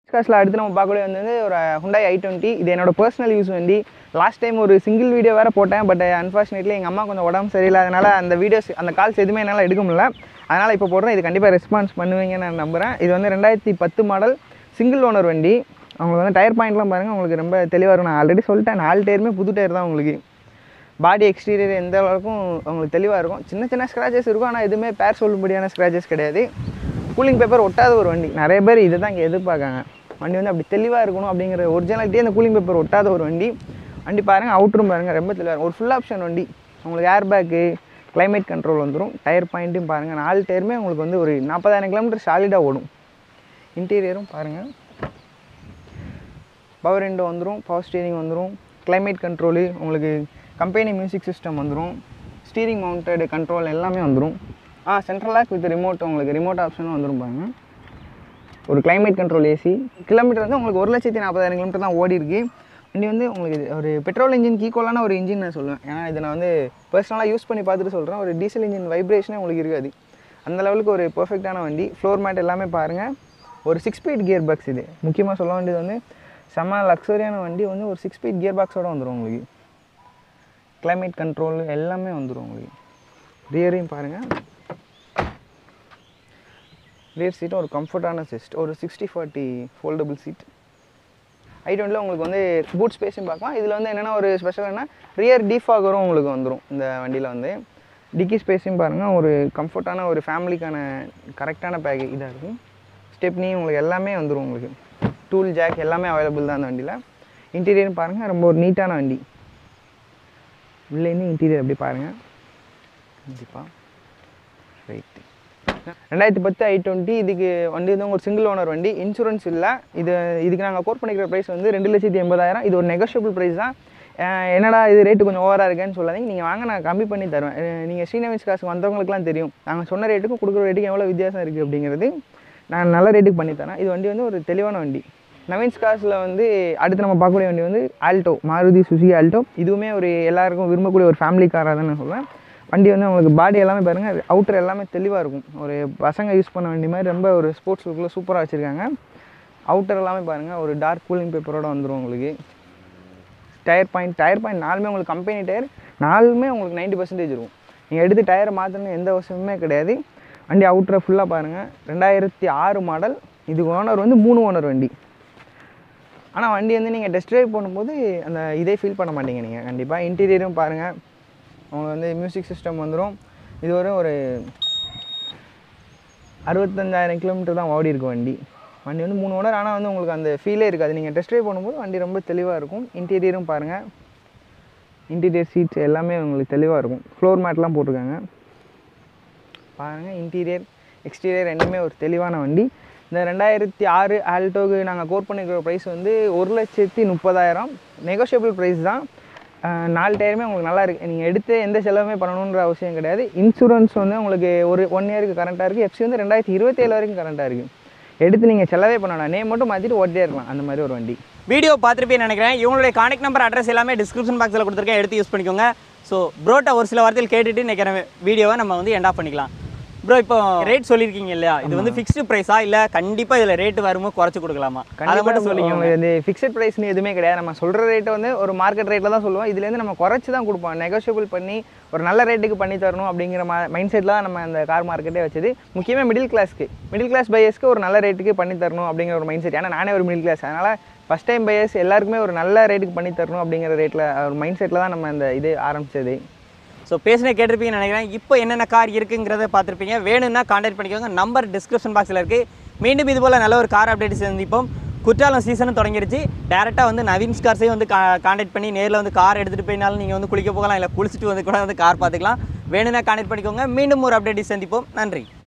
காசில் அடுத்து நம்ம பார்க்கக்கூடிய வந்து ஒரு ஹுண்டாய் ஐ டுவெண்ட்டி இது என்னோட பர்சனல் யூஸ் வண்டி லாஸ்ட் டைம் ஒரு சிங்கிள் வீடியோ வேறு போட்டேன் பட் அன்ஃபார்ச்சுனேட்லி எங்கள் அம்மா கொஞ்சம் உடம்பு சரியில்லாதனால அந்த வீடியோஸ் அந்த கால்ஸ் எதுவுமே என்னால் எடுக்க முடியல அதனால் இப்போ போடுறேன் இது கண்டிப்பாக ரெஸ்பான்ஸ் பண்ணுவீங்கன்னு நான் நம்புகிறேன் இது வந்து ரெண்டாயிரத்தி பத்து மாடல் சிங்கிள் ஓனர் வண்டி அவங்களுக்கு வந்து டயர் பாயிண்ட்லாம் பாருங்கள் உங்களுக்கு ரொம்ப தெளிவாக இருக்கும் நான் ஆல்ரெடி சொல்லிட்டேன் நாலு டயருமே புது டயர் தான் உங்களுக்கு பாடி எக்ஸ்டீரியர் எந்த அளவுக்கும் உங்களுக்கு தெளிவாக இருக்கும் சின்ன சின்ன ஸ்க்ராச்சஸ் இருக்கும் ஆனால் எதுவுமே பேர் சொல்லும்படியான ஸ்க்ராச்சஸ் கிடையாது கூலிங் பேப்பர் ஒட்டாத ஒரு வண்டி நிறைய பேர் இதை தான் இங்கே எதிர்பார்க்காங்க வண்டி வந்து அப்படி தெளிவாக இருக்கணும் அப்படிங்கிற ஒரிஜினாலிட்டியே அந்த கூலிங் பேப்பர் ஒட்டாத ஒரு வண்டி வண்டி பாருங்கள் அவுட்ரும் பாருங்கள் ரொம்ப தெளிவாக இருக்கும் ஒரு ஃபுல் ஆப்ஷன் வண்டி உங்களுக்கு ஏர் பேக்கு கிளைமேட் கண்ட்ரோல் வந்துடும் டயர் பாயிண்ட்டும் பாருங்கள் நாலு டயருமே உங்களுக்கு வந்து ஒரு நாற்பதாயிரம் கிலோமீட்டர் சாலிடாக ஓடும் இன்டீரியரும் பாருங்கள் பவர் விண்டோ வந்துடும் பவர் ஸ்டீரிங் வந்துடும் கிளைமேட் கண்ட்ரோலு உங்களுக்கு கம்பெனி மியூசிக் சிஸ்டம் வந்துடும் ஸ்டீரிங் மவுண்டட் கண்ட்ரோல் எல்லாமே வந்துடும் ah central lock with remote உங்களுக்கு ரிமோட் ஆப்ஷனும் வந்துடும் பாருங்க ஒரு கிளைமேட் கண்ட்ரோல் ஏசி கிலோமீட்டர் வந்து உங்களுக்கு ஒரு லட்சத்தி நாற்பதாயிரம் கிலோமீட்டர் தான் ஓடி இருக்கு வண்டி வந்து உங்களுக்கு இது ஒரு பெட்ரோல் இன்ஜின் ஈக்குவலான ஒரு இன்ஜின் நான் சொல்லுவேன் ஏன்னா இதை நான் வந்து பர்சனலாக யூஸ் பண்ணி பார்த்துட்டு சொல்கிறேன் ஒரு டீசல் இன்ஜின் வைப்ரேஷனே உங்களுக்கு இருக்காது அந்த லெவலுக்கு ஒரு பெர்ஃபெக்டான வண்டி ஃப்ளோர் மேட் எல்லாமே பாருங்கள் ஒரு சிக்ஸ் ஸ்பீட் கியர் பாக்ஸ் இது முக்கியமாக சொல்ல வேண்டியது வந்து செம்ம லக்ஸரியான வண்டி வந்து ஒரு சிக்ஸ் ஸ்பீட் கியர் பாக்ஸோட வந்துடும் உங்களுக்கு கிளைமேட் கண்ட்ரோல் எல்லாமே வந்துடும் உங்களுக்கு ரியரையும் பாருங்கள் ரியர் சீட்டும் ஒரு கம்ஃபர்டான சிஸ்ட் ஒரு sixty forty foldable seat I டுவெண்ட்டில் உங்களுக்கு வந்து பூட் ஸ்பேஸும் பார்க்கலாம் இதில் வந்து என்னென்னா ஒரு ஸ்பெஷல் என்ன ரியர் டீஃபாகரும் உங்களுக்கு வந்துடும் இந்த வண்டியில் வந்து டிக்கி ஸ்பேஸையும் பாருங்கள் ஒரு கம்ஃபர்ட்டான ஒரு ஃபேமிலிக்கான கரெக்டான பேக்கேஜ் இதாக இருக்கும் ஸ்டெப்னி உங்களுக்கு எல்லாமே வந்துடும் உங்களுக்கு டூல் ஜாக் எல்லாமே அவைலபிள் தான் அந்த வண்டியில் இன்டீரியர் பாருங்கள் ரொம்ப ஒரு நீட்டான வண்டி உள்ளேருந்து இன்டீரியர் எப்படி பாருங்கள் கண்டிப்பாக ரைட்டு ரெண்டாயிரத்தி பத்து ஐ டுவெண்ட்டி இதுக்கு வண்டி வந்து ஒரு சிங்கிள் ஓனர் வண்டி இன்சூரன்ஸ் இல்லை இது இதுக்கு நாங்கள் கோட் பண்ணிக்கிற ப்ரைஸ் வந்து ரெண்டு லட்சத்தி எண்பதாயிரம் இது ஒரு நெகோஷியபிள் ப்ரைஸ் தான் அஹ் என்னடா இது ரேட்டு கொஞ்சம் ஓவராக இருக்கேன்னு சொல்லாதீங்க நீங்கள் வாங்க நான் கம்மி பண்ணி தருவேன் நீங்கள் ஸ்ரீநவின்ஸ் காசு வந்தவங்களுக்குலாம் தெரியும் நாங்கள் சொன்ன ரேட்டுக்கும் கொடுக்குற ரேட்டுக்கு எவ்வளோ வித்தியாசம் இருக்குது அப்படிங்கிறது நான் நல்ல ரேட்டுக்கு பண்ணி தரேன் இது வண்டி வந்து ஒரு தெளிவான வண்டி நவீன்ஸ் காசில் வந்து அடுத்து நம்ம பார்க்கக்கூடிய வண்டி வந்து ஆல்டோ மாருதி சுசுகி ஆல்டோ இதுவுமே ஒரு எல்லாருக்கும் விரும்பக்கூடிய ஒரு ஃபேமிலி காராக தான் நான் சொல்லுவேன் வண்டி வந்து உங்களுக்கு பாடி எல்லாமே பாருங்கள் அவுட்டர் எல்லாமே தெளிவாக இருக்கும் ஒரு பசங்க யூஸ் பண்ண வண்டி மாதிரி ரொம்ப ஒரு ஸ்போர்ட்ஸ் லுக்கில் சூப்பராக வச்சுருக்காங்க அவுட்டர் எல்லாமே பாருங்கள் ஒரு டார்க் கூலிங் பேப்பரோட வந்துடும் உங்களுக்கு டயர் பாயிண்ட் டயர் பாயிண்ட் நாலுமே உங்களுக்கு கம்பெனி டயர் நாலுமே உங்களுக்கு நைன்ட்டி பர்சன்டேஜ் இருக்கும் நீங்கள் எடுத்து டயரை மாற்றணும் எந்த அவசியமுமே கிடையாது வண்டி அவுட்டரை ஃபுல்லாக பாருங்கள் ரெண்டாயிரத்தி ஆறு மாடல் இது ஓனர் வந்து மூணு ஓனர் வண்டி ஆனால் வண்டி வந்து நீங்கள் டெஸ்ட் ட்ரைவ் பண்ணும்போது அந்த இதே ஃபீல் பண்ண மாட்டீங்க நீங்கள் கண்டிப்பாக இன்டீரியரும் பாருங்கள் உங்களுக்கு வந்து மியூசிக் சிஸ்டம் வந்துடும் இது ஒரு ஒரு அறுபத்தஞ்சாயிரம் கிலோமீட்டர் தான் ஓடி இருக்கும் வண்டி வண்டி வந்து மூணு ஓனர் ஆனால் வந்து உங்களுக்கு அந்த ஃபீலே இருக்காது நீங்கள் டெஸ்ட் ட்ரைவ் பண்ணும்போது வண்டி ரொம்ப தெளிவாக இருக்கும் இன்டீரியரும் பாருங்கள் இன்டீரியர் சீட்ஸ் எல்லாமே உங்களுக்கு தெளிவாக இருக்கும் ஃப்ளோர் மேட்லாம் போட்டிருக்காங்க பாருங்கள் இன்டீரியர் எக்ஸ்டீரியர் ரெண்டுமே ஒரு தெளிவான வண்டி இந்த ரெண்டாயிரத்தி ஆறு ஆல்டோக்கு நாங்கள் கோட் பண்ணிக்கிற ப்ரைஸ் வந்து ஒரு லட்சத்தி முப்பதாயிரம் நெகோஷியபிள் ப்ரைஸ் தான் அஹ் நாலு டயருமே உங்களுக்கு நல்லா இருக்குது நீங்கள் எடுத்து எந்த செலவுமே பண்ணணுன்ற அவசியம் கிடையாது இன்சூரன்ஸ் வந்து உங்களுக்கு ஒரு ஒன் இயருக்கு கரண்ட்டாக இருக்குது எஃப்சி வந்து ரெண்டாயிரத்தி இருபத்தேழு வரைக்கும் கரண்ட்டாக இருக்குது எடுத்து நீங்கள் செலவே பண்ணணும் நேம் மட்டும் மாற்றிட்டு ஓட்டியே இருக்கலாம் அந்த மாதிரி ஒரு வண்டி வீடியோ பார்த்துருப்பேன்னு நினைக்கிறேன் இவங்களுடைய கான்டாக்ட் நம்பர் அட்ரஸ் எல்லாமே டிஸ்கிரிப்ஷன் பாக்ஸில் கொடுத்துருக்கேன் எடுத்து யூஸ் பண்ணிக்கோங்க ஸோ ப்ரோட்ட ஒரு சில வார்த்தையில் கேட்டுட்டு நினைக்கிற வீடியோவை நம்ம வந்து எண்ட் ஆஃப் பண்ணிக்கலாம் ப்ரோ இப்போ ரேட் சொல்லியிருக்கீங்க இல்லையா இது வந்து ஃபிக்ஸ்டு ப்ரைஸா இல்லை கண்டிப்பாக இதில் ரேட் வருமோ குறைச்சி கொடுக்கலாமா அதை மட்டும் சொல்லிக்கோங்க உங்களுக்கு வந்து ஃபிக்ஸட் ப்ரைஸ்னு எதுவுமே கிடையாது நம்ம சொல்கிற ரேட்டை வந்து ஒரு மார்க்கெட் ரேட்டில் தான் சொல்லுவோம் இதுலேருந்து நம்ம குறைச்சி தான் கொடுப்போம் நெகோஷியபிள் பண்ணி ஒரு நல்ல ரேட்டுக்கு பண்ணி தரணும் அப்படிங்கிற மா மைண்ட் செட்டில் தான் நம்ம அந்த கார் மார்க்கெட்டே வச்சது முக்கியமாக மிடில் கிளாஸ்க்கு மிடில் கிளாஸ் பையர்ஸ்க்கு ஒரு நல்ல ரேட்டுக்கு பண்ணி தரணும் அப்படிங்கிற ஒரு மைண்ட் செட் ஏன்னா நானே ஒரு மிடில் கிளாஸ் அதனால் ஃபஸ்ட் டைம் பையர்ஸ் எல்லாருக்குமே ஒரு நல்ல ரேட்டுக்கு பண்ணி தரணும் அப்படிங்கிற ரேட்டில் ஒரு மைண்ட் செட்டில் தான் நம்ம இந்த இது ஆரம்பிச்சது ஸோ பேசினே கேட்டிருப்பீங்கன்னு நினைக்கிறேன் இப்போ என்னென்ன கார் இருக்குங்கிறத பார்த்துருப்பீங்க வேணும்னா கான்டாக்ட் பண்ணிக்கோங்க நம்பர் டிஸ்கிரிப்ஷன் பாக்ஸில் இருக்குது மீண்டும் இது போல் நல்ல ஒரு கார் அப்டேட் சந்திப்போம் குற்றாலம் சீசனும் தொடங்கிருச்சு டேரெக்டாக வந்து நவீன் கார்ஸையும் வந்து கான்டாக்ட் பண்ணி நேரில் வந்து கார் எடுத்துகிட்டு போயினாலும் நீங்கள் வந்து குளிக்க போகலாம் இல்லை குளிச்சுட்டு வந்து கூட வந்து கார் பார்த்துக்கலாம் வேணும்னா கான்டாக்ட் பண்ணிக்கோங்க மீண்டும் ஒரு அப்டேட் சந்திப்போம் நன்றி